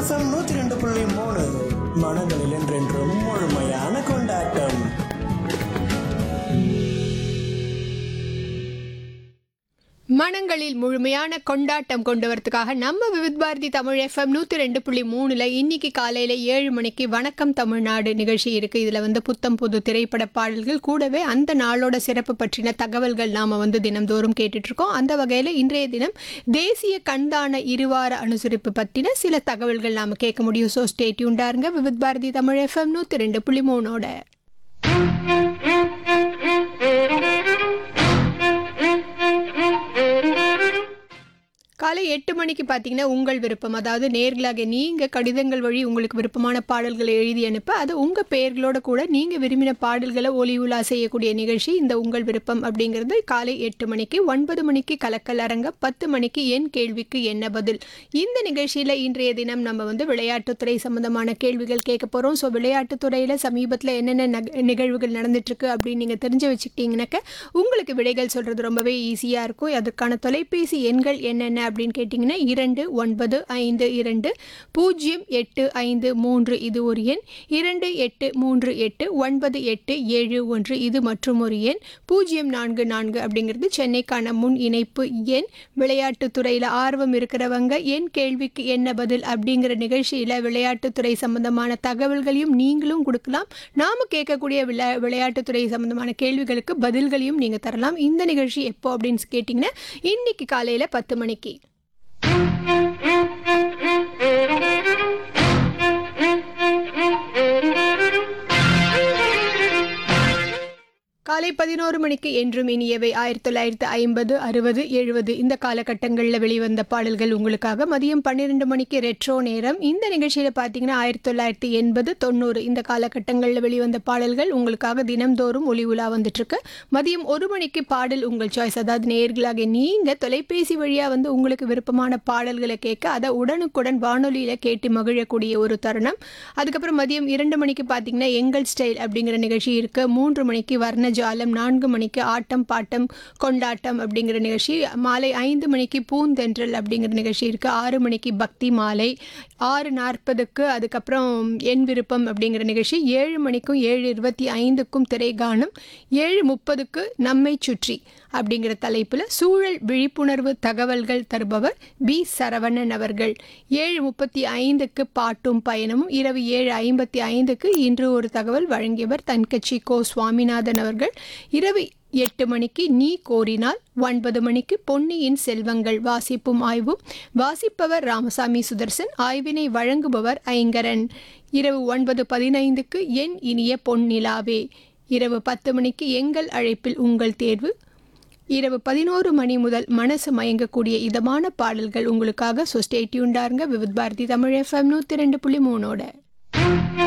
FM நூத்தி ரெண்டு புள்ளி மூணு மனங்களில் என்றென்றும் முழுமையான கொண்டாட்டம் மனங்களில் முழுமையான கொண்டாட்டம் கொண்டு வரதுக்காக நம்ம விவித் பாரதி தமிழ் எஃப்எம் நூற்றி ரெண்டு புள்ளி மூணில் இன்னைக்கு காலையில் ஏழு மணிக்கு வணக்கம் தமிழ்நாடு நிகழ்ச்சி இருக்குது இதில் வந்து புத்தம் புது திரைப்பட பாடல்கள் கூடவே அந்த நாளோட சிறப்பு பற்றின தகவல்கள் நாம் வந்து தினம்தோறும் கேட்டுட்ருக்கோம் அந்த வகையில் இன்றைய தினம் தேசிய கண்தான இருவார அனுசரிப்பு பற்றின சில தகவல்கள் நாம் கேட்க முடியும் ஸோ ஸ்டேட்யூண்டாருங்க விவித் பாரதி தமிழ் எஃப்எம் நூற்றி ரெண்டு புள்ளி மூணோட காலை எட்டு மணிக்கு பார்த்தீங்கன்னா உங்கள் விருப்பம் அதாவது நேர்களாக நீங்கள் கடிதங்கள் வழி உங்களுக்கு விருப்பமான பாடல்களை எழுதி அனுப்ப அது உங்கள் பெயர்களோட கூட நீங்கள் விரும்பின பாடல்களை ஒலி உலா செய்யக்கூடிய நிகழ்ச்சி இந்த உங்கள் விருப்பம் அப்படிங்கிறது காலை எட்டு மணிக்கு ஒன்பது மணிக்கு கலக்கல் அரங்க பத்து மணிக்கு என் கேள்விக்கு என்ன பதில் இந்த நிகழ்ச்சியில் இன்றைய தினம் நம்ம வந்து விளையாட்டுத்துறை சம்மந்தமான கேள்விகள் கேட்க போகிறோம் ஸோ விளையாட்டுத்துறையில் சமீபத்தில் என்னென்ன நக- நிகழ்வுகள் நடந்துட்டுருக்கு அப்படின்னு நீங்கள் தெரிஞ்சு வச்சுக்கிட்டீங்கன்னாக்க உங்களுக்கு விடைகள் சொல்கிறது ரொம்பவே ஈஸியாக இருக்கும் அதற்கான தொலைபேசி எண்கள் என்னென்ன அப்படின்னு கேட்டிங்கன்னா இரண்டு ஒன்பது ஐந்து இரண்டு பூஜ்ஜியம் எட்டு ஐந்து மூன்று இது ஒரு எண் இரண்டு எட்டு மூன்று எட்டு ஒன்பது எட்டு ஏழு ஒன்று இது மற்றும் ஒரு எண் பூஜ்ஜியம் நான்கு நான்கு அப்படிங்கிறது சென்னைக்கான முன் இணைப்பு எண் விளையாட்டுத்துறையில் ஆர்வம் இருக்கிறவங்க என் கேள்விக்கு என்ன பதில் அப்படிங்கிற நிகழ்ச்சியில் விளையாட்டுத்துறை சம்பந்தமான தகவல்களையும் நீங்களும் கொடுக்கலாம் நாம கேட்கக்கூடிய விளை விளையாட்டுத்துறை சம்பந்தமான கேள்விகளுக்கு பதில்களையும் நீங்கள் தரலாம் இந்த நிகழ்ச்சி எப்போ அப்படின்னு கேட்டிங்கன்னா இன்னைக்கு காலையில் பத்து மணிக்கு காலை பதினோரு மணிக்கு என்றும் இனியவை ஆயிரத்தி தொள்ளாயிரத்தி ஐம்பது அறுபது எழுபது இந்த காலகட்டங்களில் வெளிவந்த பாடல்கள் உங்களுக்காக மதியம் பன்னிரெண்டு மணிக்கு ரெட்ரோ நேரம் இந்த நிகழ்ச்சியில் பார்த்தீங்கன்னா ஆயிரத்தி தொள்ளாயிரத்தி எண்பது தொண்ணூறு இந்த காலகட்டங்களில் வெளிவந்த பாடல்கள் உங்களுக்காக தினம்தோறும் ஒளி உலா வந்துட்டுருக்கு மதியம் ஒரு மணிக்கு பாடல் உங்கள் சாய்ஸ் அதாவது நேர்களாக நீங்கள் தொலைபேசி வழியாக வந்து உங்களுக்கு விருப்பமான பாடல்களை கேட்க அதை உடனுக்குடன் வானொலியில் கேட்டு மகிழக்கூடிய ஒரு தருணம் அதுக்கப்புறம் மதியம் இரண்டு மணிக்கு பார்த்தீங்கன்னா எங்கள் ஸ்டைல் அப்படிங்கிற நிகழ்ச்சி இருக்கு மூன்று மணிக்கு வர்ணஜாலம் நான்கு மணிக்கு ஆட்டம் பாட்டம் கொண்டாட்டம் அப்படிங்கிற நிகழ்ச்சி மாலை ஐந்து மணிக்கு பூந்தென்றல் அப்படிங்கிற நிகழ்ச்சி இருக்கு ஆறு மணிக்கு பக்தி மாலை ஆறு நாற்பதுக்கு அதுக்கப்புறம் என் விருப்பம் அப்படிங்கிற நிகழ்ச்சி ஏழு மணிக்கும் ஏழு இருபத்தி ஐந்துக்கும் திரைகானம் ஏழு முப்பதுக்கு நம்மை சுற்றி அப்படிங்கிற தலைப்பில் சூழல் விழிப்புணர்வு தகவல்கள் தருபவர் பி சரவணன் அவர்கள் ஏழு முப்பத்தி ஐந்துக்கு பாட்டும் பயணமும் இரவு ஏழு ஐம்பத்தி ஐந்துக்கு இன்று ஒரு தகவல் வழங்கியவர் தன்கட்சி கோ சுவாமிநாதன் அவர்கள் இரவு எட்டு மணிக்கு நீ கோரினால் ஒன்பது மணிக்கு பொன்னியின் செல்வங்கள் வாசிப்பும் ஆய்வும் வாசிப்பவர் ராமசாமி சுதர்சன் ஆய்வினை வழங்குபவர் ஐங்கரன் இரவு ஒன்பது பதினைந்துக்கு என் இனிய பொன்னிலாவே இரவு பத்து மணிக்கு எங்கள் அழைப்பில் உங்கள் தேர்வு இரவு பதினோரு மணி முதல் மனசு மயங்கக்கூடிய இதமான பாடல்கள் உங்களுக்காக ஸோ ஸ்டேட்யூண்டாருங்க விவித் பாரதி தமிழ் எஃப்எம் நூற்றி ரெண்டு புள்ளி மூணோட